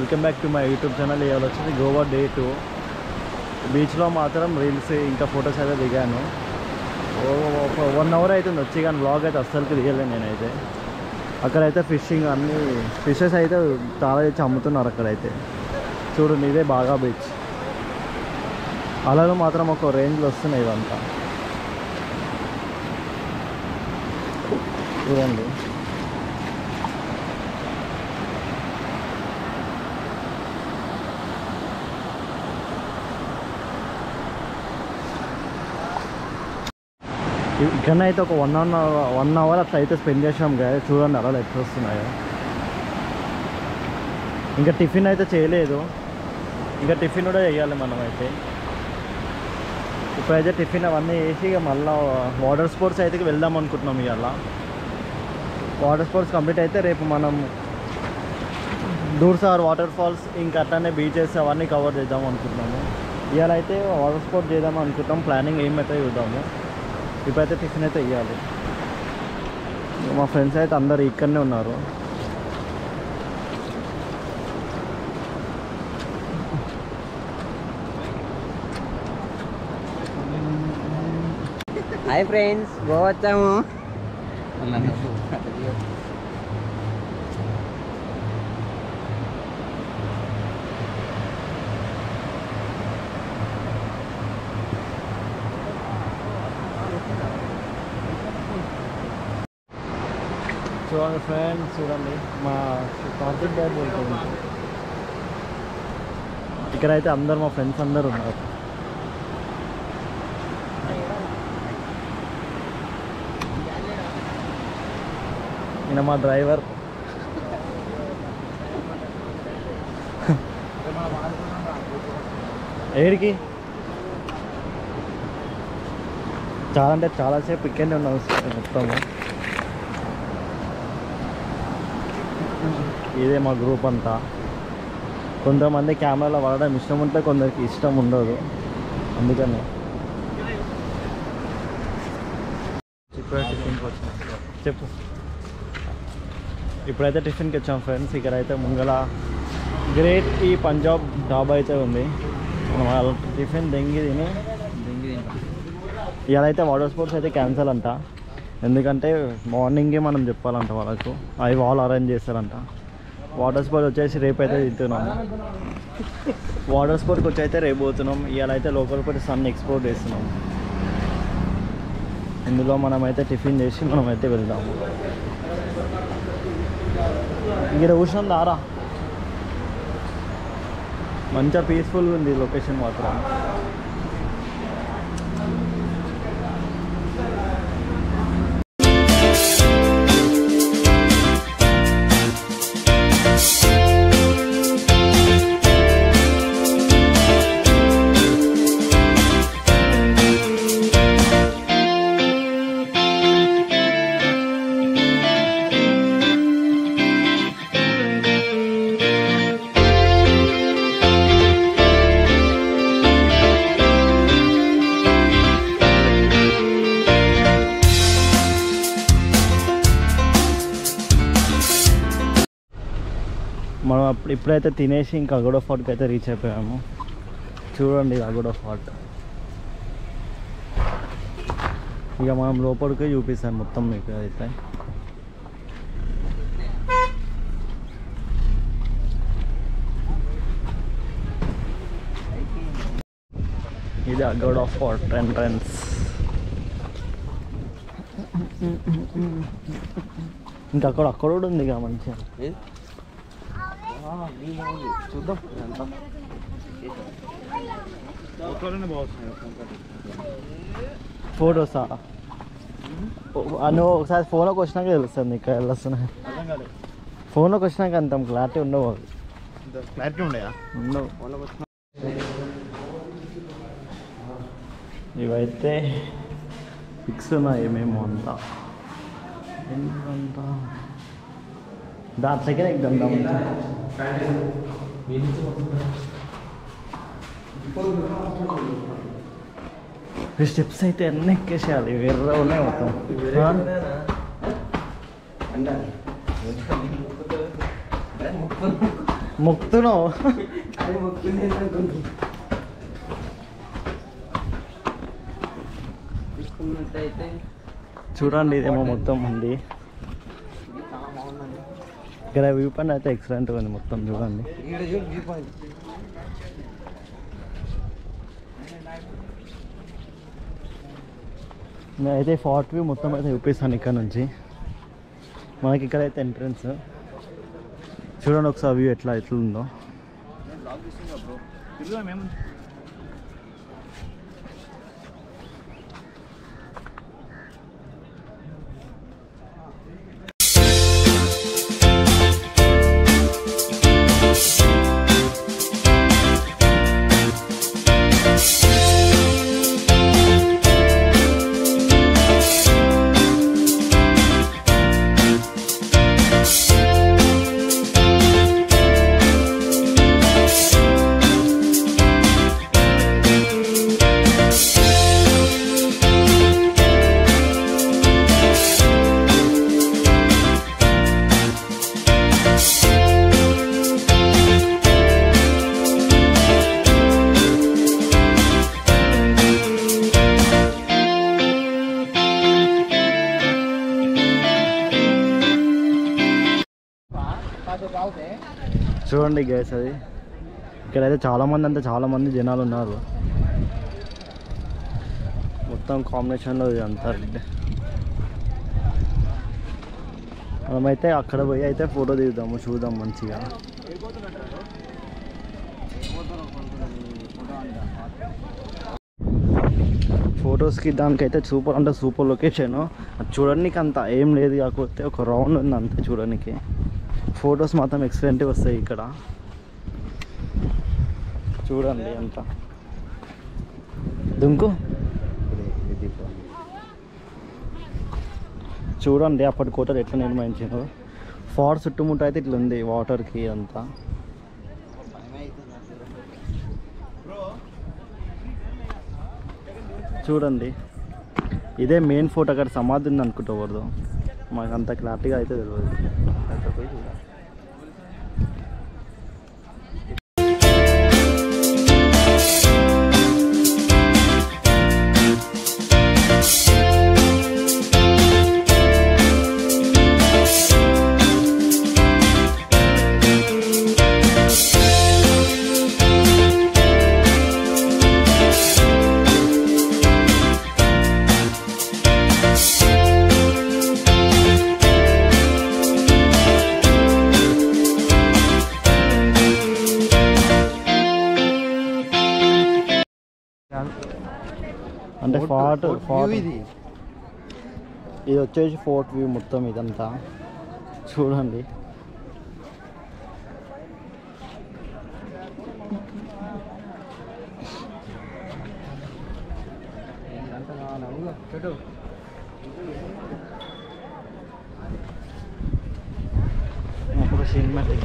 Welcome back to my YouTube channel ఇవాళ వచ్చేసి Goa day two బీచ్లో మాత్రం రీల్స్ ఇంకా ఫొటోస్ అయితే దిగాను ఓ ఒక వన్ అవర్ అవుతుంది వచ్చి కానీ బ్లాగ్ అయితే అస్సలకి దిగలేను నేనైతే అక్కడైతే ఫిషింగ్ అన్నీ ఫిషెస్ అయితే చాలా తెచ్చి అమ్ముతున్నారు అక్కడైతే చూడండి ఇదే బాగా బీచ్ అలలు మాత్రం ఒక రేంజ్లో వస్తున్నాయి ఇవంతా చూడండి ఇక్కడనే అయితే ఒక వన్ అవర్ వన్ అవర్ అట్లా అయితే స్పెండ్ చేసాం కదా చూడండి అలా ఎట్లా వస్తున్నాయో ఇంకా టిఫిన్ అయితే చేయలేదు ఇంకా టిఫిన్ కూడా చేయాలి మనం అయితే ఇప్పుడైతే టిఫిన్ అవన్నీ వేసి ఇక మళ్ళీ వాటర్ స్పోర్ట్స్ అయితే వెళ్దాం అనుకుంటున్నాం ఇవాళ వాటర్ స్పోర్ట్స్ కంప్లీట్ అయితే రేపు మనం దూర్సార్ వాటర్ ఫాల్స్ ఇంకా అట్లనే బీచెస్ అవన్నీ కవర్ చేద్దాం అనుకుంటున్నాము ఇవాళ అయితే వాటర్ స్పోర్ట్ చేద్దాం అనుకుంటాం ప్లానింగ్ ఏమైతే చూద్దాము ఇప్పుడైతే టిఫిన్ అయితే ఇవ్వాలి మా ఫ్రెండ్స్ అయితే అందరు ఇక్కడనే ఉన్నారు హాయ్ ఫ్రెండ్స్ గోవా వచ్చాము చూడండి ఫ్రెండ్స్ చూడండి మా కార్తీక్ డ్యాడ్ వెళ్తుంది ఇక్కడైతే అందరు మా ఫ్రెండ్స్ అందరు ఉన్నారు ఈయన మా డ్రైవర్ ఏడికి చాలా అంటే చాలాసేపు ఇక్కడనే ఉన్నాం మొత్తము ఇదే మా గ్రూప్ అంతా కొంతమంది కెమెరాలో వాడడం ఇష్టం ఉంటే కొందరికి ఇష్టం ఉండదు అందుకని ఇప్పుడే టిఫిన్కి వచ్చాం చెప్పు ఇప్పుడైతే టిఫిన్కి వచ్చాం ఫ్రెండ్స్ ఇక్కడైతే ముంగల గ్రేట్ ఈ పంజాబ్ డాబా అయితే ఉంది మనం వాళ్ళ టిఫిన్ దెంగి తిని ఇవాళ అయితే వాటర్ స్పోర్ట్స్ అయితే క్యాన్సల్ అంట ఎందుకంటే మార్నింగే మనం చెప్పాలంట వాళ్ళకు అవి వాళ్ళు అరేంజ్ చేస్తారంట వాటర్ స్పోర్ట్ వచ్చేసి రేపు అయితే తింటున్నాము వాటర్ స్పోర్ట్కి వచ్చి అయితే రేపు పోతున్నాం ఇవాళ అయితే లోకల్ కూడా సన్ ఎక్స్పోర్ట్ చేస్తున్నాం ఇందులో మనమైతే టిఫిన్ చేసి మనమైతే వెళ్దాము ఇక్కడ కూర్చున్నాం దారా మంచిగా పీస్ఫుల్గా ఉంది లొకేషన్ మాత్రం మనం అప్పుడు ఇప్పుడైతే తినేసి ఇంకా అగోడో ఫోర్ట్కి అయితే రీచ్ అయిపోయాము చూడండి ఇది అగోడో ఫోర్ట్ ఇక మనం లోపలికి చూపిస్తాను మొత్తం మీకు అయితే ఇది అగోడో ఫోర్ట్ ఎంట్రన్స్ ఇంకా అక్కడ అక్కడ కూడా ఉంది ఇక మంచిగా చూద్దాం ఫోటోసా నువ్వు ఒకసారి ఫోన్లోకి వచ్చినాక తెలుస్తుంది నీకు వెళ్ళొస్తున్నాయి ఫోన్లోకి వచ్చినాక అంత క్లారిటీ ఉండవు అవి క్లారిటీ ఉండయా ఉండవు ఇవైతే ఫిక్స్ ఉన్నాయి ఏమేమో అంతా ఎందుకంతా దాంట్లోకే ఎగ్దాం ఈ స్టెప్స్ అయితే అన్నీ ఎక్కేసేయాలి వేరే ఉన్నాయి మొత్తం ఆ? మొక్కుతున్నావు అది మొక్కుంది అనుకుంటున్నా తీసుకున్నట్టయితే చూడండి ఇదేమో మొత్తం ఉంది ఇది చాలా బాగుందండి ఇక్కడ వ్యూ పాయింట్ అయితే ఎక్సలెంట్ ఉంది మొత్తం చూడండి ఇక్కడ చూడు వ్యూ పాయింట్ నేనైతే ఫార్ట్ వ్యూ మొత్తం అయితే చూపిస్తాను ఇక్కడ నుంచి మనకి ఇక్కడైతే ఎంట్రన్స్ చూడండి ఒకసారి వ్యూ ఎట్లా ఎట్లా ఉందో చూడండి గ్యాస్ అది ఇక్కడైతే చాలా మంది అంటే చాలా మంది జనాలు ఉన్నారు మొత్తం కాంబినేషన్లో ఇది అంతా రెడ్ మనమైతే అక్కడ పోయి అయితే ఫోటో దిగుదాము చూద్దాం మంచిగా ఫొటోస్కి దానికైతే సూపర్ అంటే సూపర్ లొకేషన్ అది చూడడానికి అంత ఏం లేదు కాకపోతే ఒక రౌండ్ ఉంది అంతే చూడడానికి ఫొటోస్ మాత్రం ఎక్సలెంట్గా వస్తాయి ఇక్కడ చూడండి అంత దుంకు చూడండి అప్పటి కోటలు ఎట్లా నిర్మించారు ఫార్ చుట్టుముట్టు అయితే ఇట్లా ఉంది వాటర్కి అంతా చూడండి ఇదే మెయిన్ ఫోటో అక్కడ సమాధి ఉంది అనుకుంటా ఎవరిదో మాకు అంత క్లారిటీగా అయితే తెలియదు అక్కడ పోయి చూడాలి అంటే ఫార్ట్ ఫార్ట్ ఇది ఇది వచ్చేసి ఫోర్ట్ వ్యూ మొత్తం ఇదంతా చూడండి చూడు అప్పుడు సినిమాటిక్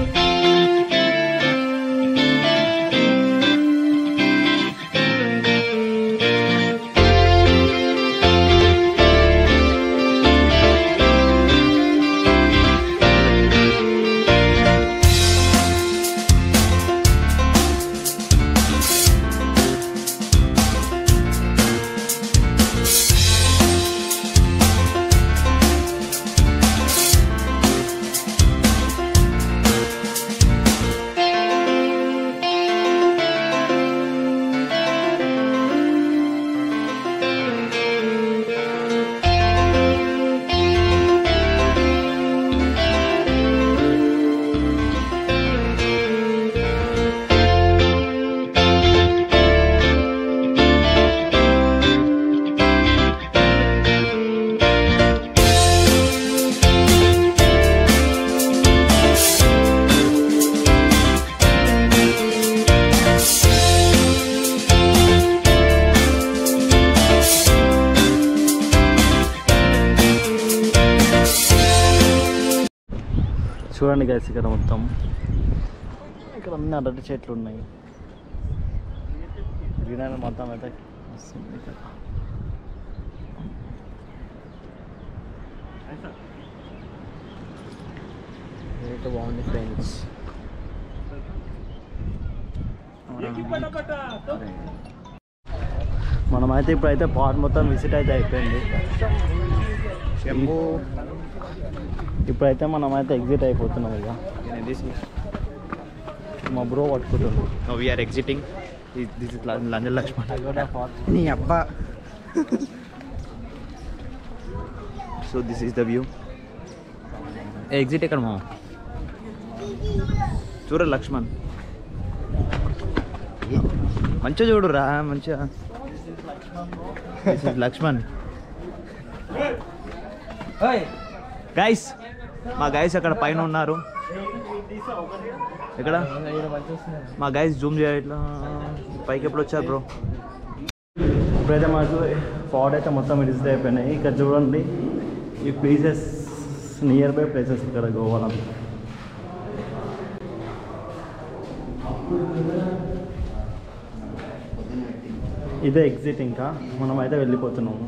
చూడండి గైస్ ఇక్కడ మొత్తం ఇక్కడ అన్ని అరటి చెట్లు ఉన్నాయి గ్రీనరీ మొత్తం అయితే వస్తుంది ఇక్కడ రేట్ బాగుంది ఫ్రెండ్స్ మనమైతే ఇప్పుడైతే పాట్ మొత్తం విజిట్ అయితే అయిపోయింది శంభు ఇప్పుడైతే మనమైతే ఎగ్జిట్ అయిపోతున్నాం ఇక మా బ్రో పట్టుకుంటుంది no we are exiting this is లంజల్ లక్ష్మణ్ నీ అబ్బా so this is the view exit ఎక్కడ మా చూడ లక్ష్మణ్ మంచిగా చూడురా మంచిగా దిస్ ఇస్ లక్ష్మణ్ గైస్ మా గైస్ అక్కడ పైన ఉన్నారు ఎక్కడ మా గైస్ జూమ్ చేయట్లా పైకి ఎప్పుడు వచ్చారు బ్రో ఇప్పుడైతే మాకు ఫాడ్ అయితే మొత్తం విజిట్ అయిపోయినాయి ఇక్కడ చూడండి ఈ ప్లేసెస్ నియర్ బై ప్లేసెస్ ఇక్కడ గోవాలో ఇదే ఎగ్జిట్ ఇంకా మనం అయితే వెళ్ళిపోతున్నాము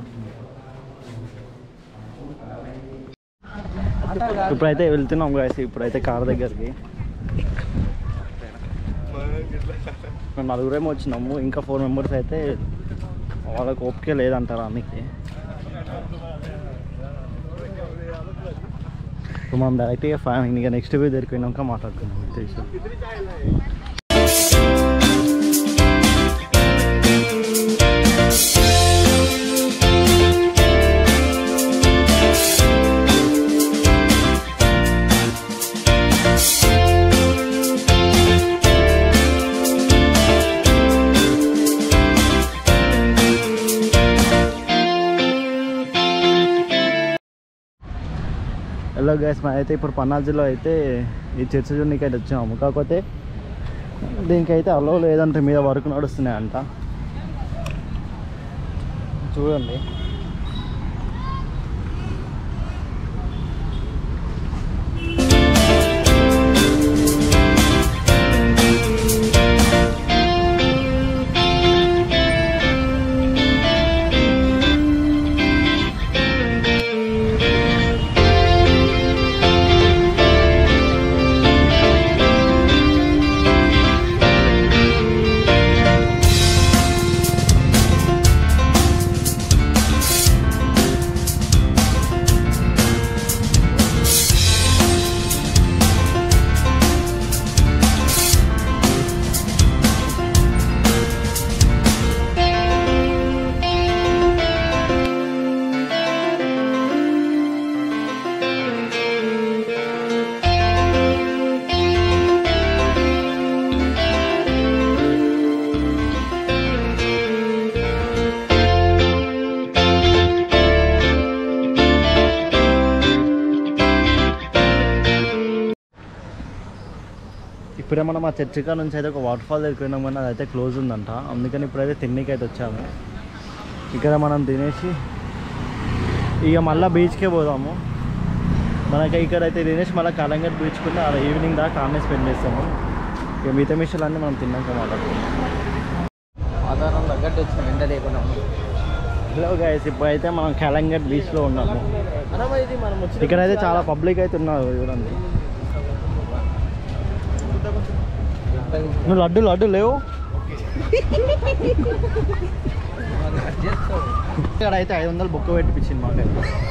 ఇప్పుడైతే వెళ్తున్నాం గాయస్ ఇప్పుడైతే కార్ దగ్గరికి మేము నలుగురేమో వచ్చినాము ఇంకా ఫోర్ మెంబర్స్ అయితే వాళ్ళకి ఓపిక లేదంటారా మీకు ఇప్పుడు మనం డైరెక్ట్గా ఫ్యాన్ ఇంకా నెక్స్ట్ వీక్ దగ్గరికి పోయినాక మాట్లాడుకున్నాం తెలిసి హలో గైస్ మా అయితే ఇప్పుడు పన్నాజీలో అయితే ఈ చర్చ చూడడానికి అయితే వచ్చాము కాకపోతే దీనికైతే అలో లేదంటే మీద వర్క్ నడుస్తున్నాయంట చూడండి ఇప్పుడే మనం ఆ చర్చి కాడ నుంచి అయితే ఒక వాటర్ ఫాల్ దగ్గరికి పోయినాం కానీ అదైతే క్లోజ్ ఉందంట అందుకని ఇప్పుడైతే తిన్నీకి అయితే వచ్చాము ఇక్కడ మనం తినేసి ఇక మళ్ళీ బీచ్కే పోదాము మనకి ఇక్కడ అయితే తినేసి మళ్ళీ కలంగట్ బీచ్ కూడా అలా ఈవినింగ్ దాకా ఆన్నే స్పెండ్ చేస్తాము ఇక మిగతా మిషన్లు మనం తిన్నాక మాట్లాడుకుందాం వాతావరణం తగ్గట్టు వచ్చిన ఎండ లేకుండా హలో గైస్ ఇప్పుడైతే మనం కలంగట్ బీచ్లో ఉన్నాము ఇది మనం వచ్చి ఇక్కడైతే చాలా పబ్లిక్ అయితే ఉన్నారు చూడండి నువ్వు లడ్డు లడ్డు లేవు ఇక్కడ అయితే ఐదు వందలు బుక్ పెట్టిపించింది మాకైతే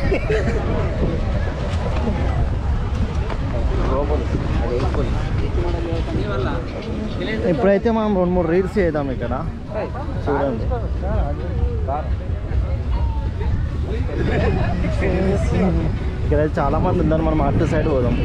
ఇప్పుడైతే మనం రెండు మూడు రీల్స్ చేద్దాం ఇక్కడ చూడండి ఇక్కడైతే చాలా మంది ఉన్నారు మనం అటు సైడ్ పోదాం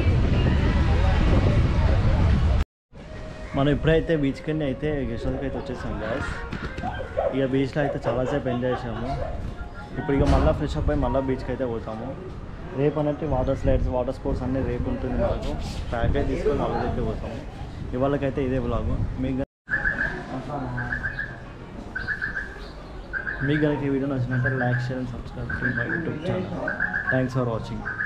మనం ఇప్పుడైతే బీచ్ కింద అయితే గెస్ట్కి అయితే వచ్చేసాం గ్యాస్ ఇక బీచ్లో అయితే చాలాసేపు ఎంజాయ్ చేసాము ఇప్పుడు ఇక మళ్ళీ ఫ్రెష్ అప్ అయి మళ్ళీ బీచ్కి అయితే పోతాము రేపు అన్నట్టు వాటర్ స్లైడ్స్ వాటర్ స్పోర్ట్స్ అన్నీ రేపు ఉంటుంది మాకు ప్యాకేజ్ తీసుకొని మళ్ళీ దగ్గర పోతాము ఇవాళకైతే ఇదే బ్లాగు మీకు గన- మీకు కనుక ఈ వీడియో నచ్చినట్టు like share and subscribe to my YouTube channel thanks for watching